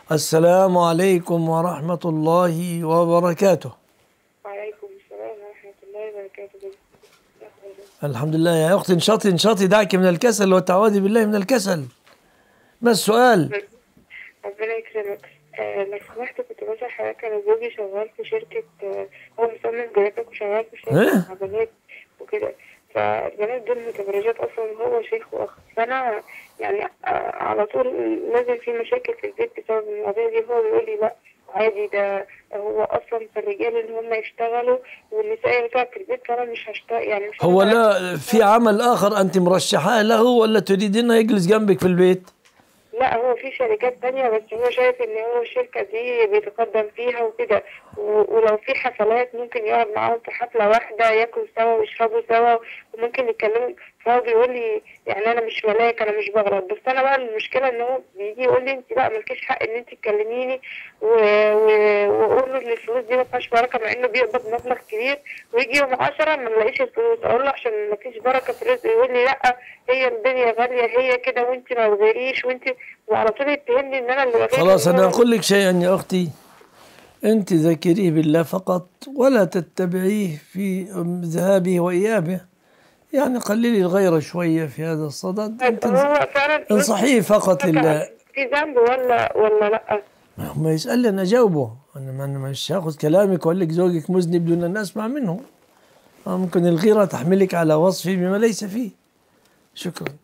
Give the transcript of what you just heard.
السلام عليكم ورحمة الله وبركاته وعليكم السلام ورحمة الله وبركاته الحمد لله يا أختي انشطي انشطي دعك من الكسل وتعوذي بالله من الكسل ما السؤال ربنا يكرمك آه لو سمحت كنت بسأل حضرتك أنا زوجي شغال في شركة آه هو مصمم جرافيك وشغال في إيه؟ شركة مع بنات وكده فالبنات دول متبرجات أصلا هو شيخ وأخ فأنا يعني آه على طول لازم في مشاكل في البيت بسبب المواضيع دي هو بيقول لي لأ عادي ده هو أصلا في الرجال إن هم يشتغلوا والنساء ينفع في البيت فأنا مش هشتغل يعني مش هو هقدر لا في عمل آخر أنت مرشحاه له ولا تريدين أنه يجلس جنبك في البيت لا هو في شركات تانية بس هو شايف ان هو الشركة دي بيتقدم فيها وكده و- ولو في حفلات ممكن يقعد معاهم في حفلة واحدة ياكلوا سوا ويشربوا سوا وممكن يتكلموا فهو بيقول لي يعني انا مش ملاك انا مش بغلط بس انا بقى المشكلة ان هو بيجي يقول لي انت بقى مالكيش حق ان انت تكلميني و- و- واقول له ان الفلوس دي ما فيهاش بركة مع انه بيقبض مبلغ كبير ويجي يوم عشرة ما نلاقيش الفلوس اقول له عشان ما فيش بركة في الرزق يقول لي لا هي الدنيا غالية هي كده وانت ما تغيريش وانت وعلى طول يتهمني ان انا اللي بغير خلاص وهو أنا أقول لك شيئا يا أختي أنت ذكريه بالله فقط ولا تتبعيه في ذهابه وإيابه يعني قللي الغيرة شوية في هذا الصدد طيب أنت هو فعلا انصحيه فقط لله في ذنب ولا ولا لا ما يسألني أنا أجاوبه أنا ما- أنا مش هاخذ كلامك وأقول لك زوجك مذنب دون أن أسمع منه ممكن الغيرة تحملك على وصفه بما ليس فيه شكرا